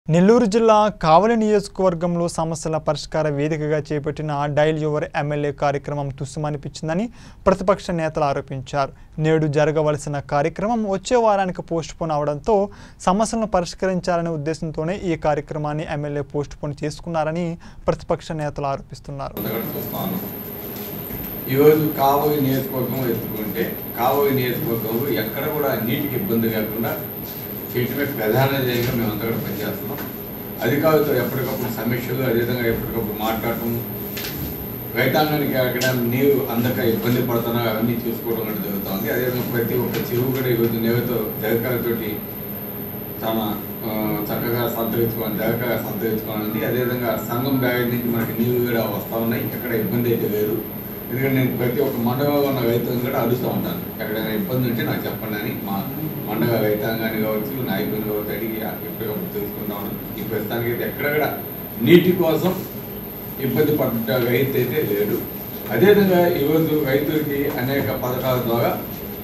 నెల్లూరు జిల్లా కావలి నియోజకవర్గంలో సమస్యల పరిష్కార వేదికగా చేపట్టిన డైల్ యువర్ ఎమ్మెల్యే కార్యక్రమం తుస్సుమనిపించిందని ప్రతిపక్ష నేతలు ఆరోపించారు నేడు జరగవలసిన కార్యక్రమం వచ్చే వారానికి పోస్ట్ పోన్ అవడంతో సమస్యలను పరిష్కరించాలనే ఉద్దేశంతోనే ఈ కార్యక్రమాన్ని ఎమ్మెల్యే పోస్ట్ పోన్ చేసుకున్నారని ప్రతిపక్ష నేతలు ఆరోపిస్తున్నారు అందగడ చూస్తాను ఈరోజు కావలి నియోజకవర్గం ఎత్తుకుంటే కావలి నియోజకవర్గంలో ఎక్కడ కూడా నీటికి ఇబ్బంది లేకుండా చేయటమే ప్రధాన ధ్యేయంగా మేము అంతా కూడా పనిచేస్తున్నాం అధికారులతో ఎప్పటికప్పుడు సమీక్షలు అదేవిధంగా ఎప్పటికప్పుడు మాట్లాడటం రైతాంగానికి అక్కడ నీరు అందక ఇబ్బంది పడుతున్నా అవన్నీ చూసుకోవడం కూడా జరుగుతుంది అదేవిధంగా ప్రతి ఒక్క చెరువు కూడా ఈరోజు నీరుతో జగకాలతోటి చాలా ఆ, చక్కగా సంతరించుకోవాలి చక్కగా సంతరించుకోవాలండి అదేవిధంగా సంఘం బ్యాగ్ నుంచి మనకి నీళ్ళు కూడా వస్తూ ఉన్నాయి ఎక్కడ ఇబ్బంది అయితే లేదు ఎందుకంటే నేను ప్రతి ఒక్క మండలంలో ఉన్న రైతులను కూడా అడుగుతూ ఉంటాను ఎక్కడైనా ఇబ్బంది ఉంటే నాకు చెప్పండి అని మా మండల రైతాంగాన్ని కావచ్చు నాయకులు కావచ్చు అడిగి ఎప్పటికప్పుడు తెలుసుకుంటా ఉన్నాను ఈ ప్రస్తుతానికి అయితే ఎక్కడ కూడా నీటి కోసం ఇబ్బంది పడ్డ రైతు అయితే లేడు అదేవిధంగా ఈరోజు రైతులకి అనేక పథకాల ద్వారా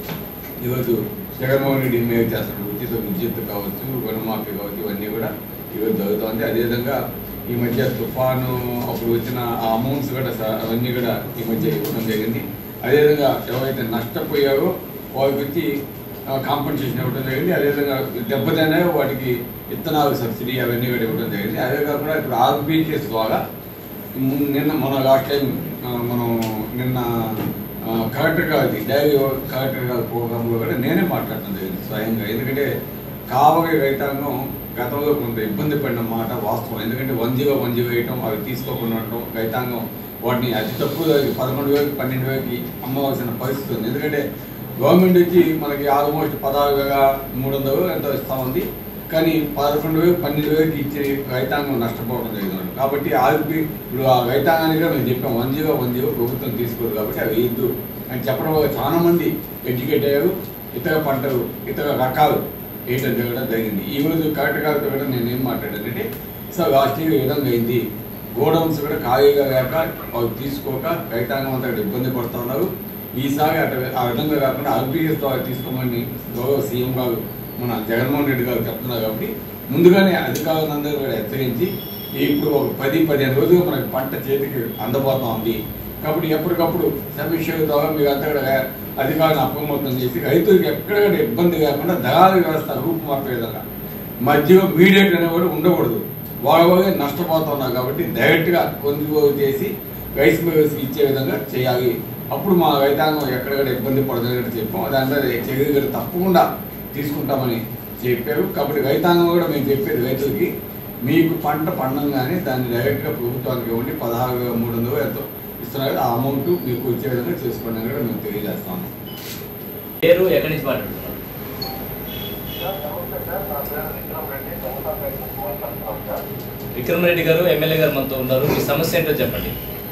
ఈరోజు జగన్మోహన్ రెడ్డి మేలు చేస్తున్నాడు ఉచిత విద్యుత్ కావచ్చు రుణమాఫీ కావచ్చు ఇవన్నీ కూడా ఈరోజు జరుగుతుంది అదేవిధంగా ఈ మధ్య తుఫాను అప్పుడు వచ్చిన ఆ అమౌంట్స్ కూడా స- అవన్నీ కూడా ఈ మధ్య ఇవ్వడం జరిగింది అదేవిధంగా ఎవరైతే నష్టపోయారో వారికి వచ్చి కాంపన్సేషన్ ఇవ్వడం జరిగింది అదేవిధంగా దెబ్బతిన్నాయో వాటికి విత్తనాలు సబ్సిడీ అవన్నీ కూడా ఇవ్వడం జరిగింది అదే కాకుండా ఇప్పుడు ఆర్బీకేస్ ద్వారా ము- నిన్న మన లాస్ట్ టైం ఆ, మనం నిన్న ఆ, కలెక్టర్ గారికి డైరీ కలెక్టర్ గారి ప్రోగ్రాంలో కూడా నేనే మాట్లాడటం జరిగింది స్వయంగా ఎందుకంటే కావలి రైతాంగం గతంలో కొంత ఇబ్బంది పడిన మాట వాస్తవం ఎందుకంటే వన్ జీరో వన్ జీరో వేయటం అవి తీసుకోకుండా ఉండటం రైతాంగం వాటిని అతి తక్కువ ధరకి పదకొండు వేలకి పన్నెండు వేలకి అమ్మవలసిన పరిస్థితి ఉంది ఎందుకంటే గవర్నమెంట్ వచ్చి మనకి ఆల్మోస్ట్ పదహారు వేల మూడు వందలు ఎంతో ఇస్తా ఉంది కానీ పదకొండు వేలు పన్నెండు వేలకి ఇచ్చి రైతాంగం నష్టపోవడం జరిగింది కాబట్టి ఆర్పి ఇప్పుడు ఆ రైతాంగానికి కూడా మేము చెప్పాం వన్ జీరో వన్ జీరో ప్రభుత్వం తీసుకోదు కాబట్టి అవి వేయద్దు అని చెప్పడం వల్ల చాలా మంది ఎడ్యుకేట్ అయ్యారు ఇతర పంటలు ఇతర రకాలు వేయటం జరగడం జరిగింది ఈ రోజు కరెక్ట్ గారితో కూడా నేను ఏం మాట్లాడానంటే సార్ లాస్ట్ ఇయర్ ఈ విధంగా అయింది గోడౌన్స్ కూడా ఖాళీగా లేక వాళ్ళు తీసుకోక రైతాంగం అంతా ఇక్కడ ఇబ్బంది పడుతూ ఉన్నారు ఈసారి అటు ఆ విధంగా కాకుండా ఆర్బీఎస్ ద్వారా తీసుకోమని గౌరవ సీఎం గారు మన జగన్మోహన్ రెడ్డి గారు చెప్తున్నారు కాబట్టి ముందుగానే అధికారులందరూ కూడా హెచ్చరించి ఇప్పుడు ఒక పది పదిహేను రోజులు మనకి పంట చేతికి అందబోతా ఉంది కాబట్టి ఎప్పటికప్పుడు సమీక్ష ద్వారా మీరు అంతా కూడా అధికారులను అప్రమత్తం చేసి రైతులకు ఎక్కడ కూడా ఇబ్బంది కాకుండా దళాల వ్యవస్థ రూపుమాపే విధంగా మధ్యలో మీడియేట్ అనేవాడు ఉండకూడదు వాళ్ళ వాళ్ళే నష్టపోతున్నారు కాబట్టి డైరెక్ట్గా కొనుగోలు చేసి రైస్ మిల్స్ ఇచ్చే విధంగా చేయాలి అప్పుడు మా రైతాంగం ఎక్కడెక్కడ ఇబ్బంది పడదని చెప్పాం దాని మీద చర్యలు కూడా తప్పకుండా తీసుకుంటామని చెప్పారు కాబట్టి రైతాంగం కూడా మేము చెప్పేది రైతులకి మీకు పంట పండంగానే దాన్ని డైరెక్ట్గా ప్రభుత్వానికి ఇవ్వండి పదహారు వేల మూడు వందలు ఎంతో ఇస్తున్నారు ఆ అమౌంట్ మీకు వచ్చే విధంగా చేసుకోండి అని కూడా మేము తెలియజేస్తాము పేరు ఎక్కడి నుంచి మాట్లాడుతున్నారు విక్రమ్ రెడ్డి గారు ఎమ్మెల్యే గారు మనతో ఉన్నారు మీ సమస్య ఏంటో చెప్పండి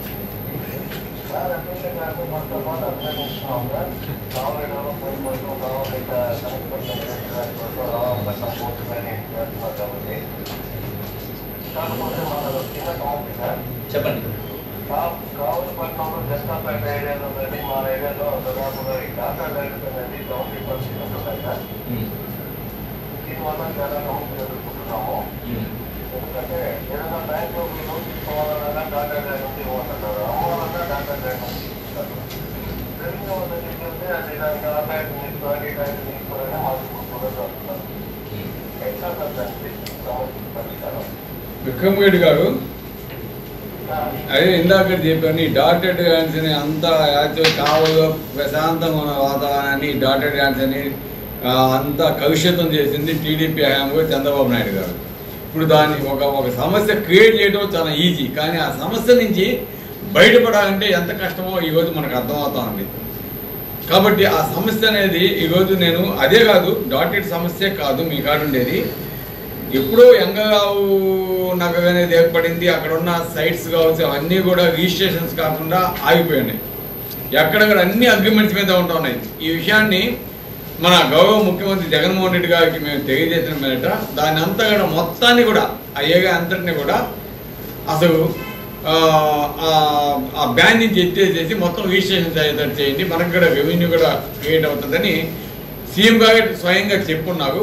చెప్పండి కావులు పట్టణంలో దక్షిణపేట ఏరియాలో కానీ మా ఏరియాలో దాదాపుగా ఈ డాటా రైతు అనేది గవర్నమెంట్ పరిస్థితి ఉంటుంది సార్ ఉమ్, దీనివల్ల చాలా సమస్యలు ఎదుర్కొంటున్నాము ఉమ్, ఎందుకంటే ఏదైనా బ్యాంక్ లో మీరు లోన్ తీసుకోవాలన్నా డాటా డ్రైవ్ నుంచి ఇవ్వమంటున్నారు అమ్మాలన్నా డాటా డ్రైవ్ నుంచి ఇస్తారు తెలిసిన వాళ్ళ దగ్గరికి వెళ్తే అది దానికి ఆ బ్యాంక్ తీసుకోవాలి ఈ బ్యాంక్ తీసుకోవాలని మాకు కుదరదు అంటున్నారు ఉమ్. ఎట్లా సార్ దానికి సమస్య పరిష్కారం విక్రమ్ రెడ్డి గారు అదే ఇందాక చెప్పాను ఈ డాటెడ్ డ్యాన్స్ అని అంత యాక్చువల్ కావలో ప్రశాంతంగా ఉన్న వాతావరణాన్ని ఈ డాటెడ్ డ్యాన్స్ అని ఆ, అంత కలుషితం చేసింది టీడీపీ హయాంలో చంద్రబాబు నాయుడు గారు ఇప్పుడు దాన్ని ఒక ఒక సమస్య క్రియేట్ చేయడం చాలా ఈజీ కానీ ఆ సమస్య నుంచి బయటపడాలంటే ఎంత కష్టమో ఈరోజు మనకు అర్థమవుతా ఉంది కాబట్టి ఆ సమస్య అనేది ఈరోజు నేను అదే కాదు డాటెడ్ సమస్య కాదు మీ కాడ ఉండేది ఎప్పుడో ఎంగరావు నగర్ అనేది ఏర్పడింది అక్కడ ఉన్న సైట్స్ కావచ్చు అవన్నీ కూడా రిజిస్ట్రేషన్స్ కాకుండా ఆగిపోయినాయి ఎక్కడక్కడ అన్ని అగ్రిమెంట్స్ మీద ఉంటా ఉన్నాయి ఈ విషయాన్ని మన గౌరవ ముఖ్యమంత్రి జగన్మోహన్ రెడ్డి గారికి మేము తెలియజేసిన మీదట దాని అంతా కూడా మొత్తాన్ని కూడా ఆ ఏరియా అంతటిని కూడా అసలు ఆ, ఆ- ఆ బ్యాన్ నుంచి ఎత్తేసేసి మొత్తం రిజిస్ట్రేషన్ అయ్యేటట్టు చేయండి మనకు కూడా రెవెన్యూ కూడా క్రియేట్ అవుతుందని సీఎం గారు స్వయంగా చెప్పున్నారు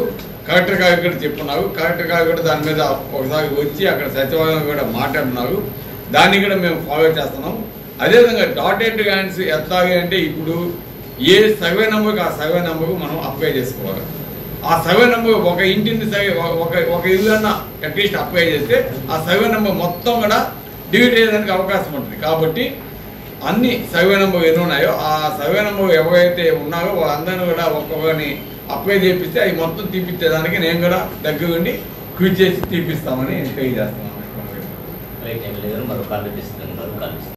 కలెక్టర్ గారికి కూడా చెప్పున్నావు కలెక్టర్ గారు కూడా దాని మీద ఒకసారి వచ్చి అక్కడ సచివాలయం కూడా మాట్లాడుతున్నారు దాన్ని కూడా మేము ఫాలో చేస్తున్నాం అదేవిధంగా డాటెడ్ ల్యాండ్స్ ఎట్లాగే అంటే ఇప్పుడు ఏ సర్వే నెంబర్కి ఆ సర్వే నెంబర్కు మనం అప్లై చేసుకోవాలి ఆ సర్వే నెంబర్ ఒక ఇంటిని సర్వే ఒక ఒక ఇల్లు అన్న అట్లీస్ట్ అప్లై చేస్తే ఆ సర్వే నెంబర్ మొత్తం కూడా డిలీట్ అయ్యేదానికి అవకాశం ఉంటుంది కాబట్టి అన్ని సర్వే నెంబర్ ఎన్ని ఉన్నాయో ఆ సర్వే నెంబర్ ఎవరైతే ఉన్నారో వాళ్ళందరినీ కూడా ఒక్కొక్కరిని అప్లై చేపిస్తే అవి మొత్తం తీపిచ్చేదానికి నేను కూడా దగ్గరుండి క్విజ్ చేసి తీపిస్తామని తెలియజేస్తున్నాను రైట్ ఎమ్మెల్యే గారు మరో కాల్ ఇస్తున్నారు మరో కాల్ ఇస్తున్నారు